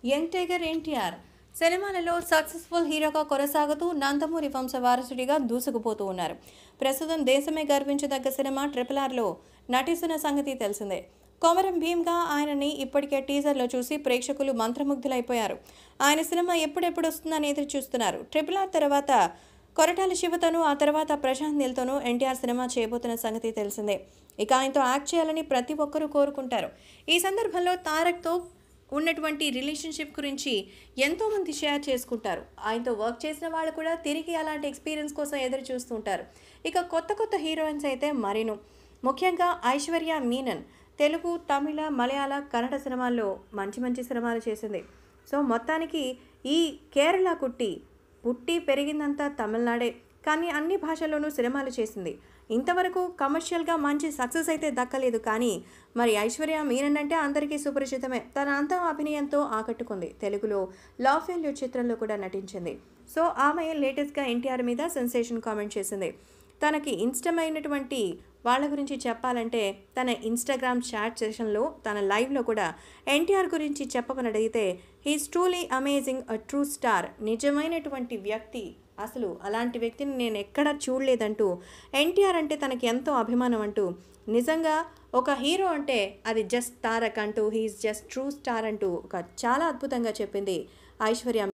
young tiger NTR సినిమాలలో successful హీరోగా కొనసాగుతూ నందమూరి వంశ వారసుడిగా దూసుకుపోతూ ఉన్నారు ప్రస్తుతం దేశమే గర్వించదగ్గ సినిమా ట్రిపుల్ ఆర్లో నటిస్తున్న సంగతి తెలిసిందే కొమరం భీమ్గా ఆయనని ఇప్పటికే టీజర్లో చూసి ప్రేక్షకులు మంత్రముగ్ధులైపోయారు ఆయన సినిమా ఎప్పుడెప్పుడు వస్తుందని ఎదురు చూస్తున్నారు ట్రిపుల్ ఆర్ తర్వాత కొరటాల శివతోనూ ఆ తర్వాత ప్రశాంత్ నీల్తోనూ ఎన్టీఆర్ సినిమా చేయబోతున్న సంగతి తెలిసిందే ఇక ఆయనతో యాక్ట్ చేయాలని ప్రతి ఒక్కరూ కోరుకుంటారు ఈ సందర్భంలో తారక్తో ఉన్నటువంటి రిలేషన్షిప్ గురించి ఎంతోమంది షేర్ చేసుకుంటారు ఆయనతో వర్క్ చేసిన వాళ్ళు కూడా తిరిగి అలాంటి ఎక్స్పీరియన్స్ కోసం ఎదురు చూస్తుంటారు ఇక కొత్త కొత్త హీరోయిన్స్ అయితే మరిను ముఖ్యంగా ఐశ్వర్య మీనన్ తెలుగు తమిళ మలయాళ కన్నడ సినిమాల్లో మంచి మంచి సినిమాలు చేసింది సో మొత్తానికి ఈ కేరళ కుట్టి పుట్టి పెరిగిందంతా తమిళనాడే కానీ అన్ని భాషల్లోనూ సినిమాలు చేసింది ఇంతవరకు కమర్షియల్గా మంచి సక్సెస్ అయితే దక్కలేదు కానీ మరి ఐశ్వర్య మీనన్ అంటే అందరికీ సుపరిచితమే తన అంత అభినయంతో ఆకట్టుకుంది తెలుగులో లా ఫెయిల్యూర్ చిత్రంలో కూడా నటించింది సో ఆమె లేటెస్ట్గా ఎన్టీఆర్ మీద సెన్సేషన్ కామెంట్ చేసింది తనకి ఇష్టమైనటువంటి వాళ్ళ గురించి చెప్పాలంటే తన ఇన్స్టాగ్రామ్ చాట్ సెషన్లో తన లైవ్లో కూడా ఎన్టీఆర్ గురించి చెప్పమని అడిగితే he's truly amazing a true star నిజమైనటువంటి వ్యక్తి అసలు అలాంటి వ్యక్తిని నేను ఎక్కడా చూడలేదంటూ ఎన్టీఆర్ అంటే తనకి ఎంతో అభిమానం అంటూ నిజంగా ఒక హీరో అంటే అది జస్ట్ తారక్ అంటూ హీఈస్ జస్ట్ ట్రూ స్టార్ అంటూ ఒక చాలా అద్భుతంగా చెప్పింది ఐశ్వర్య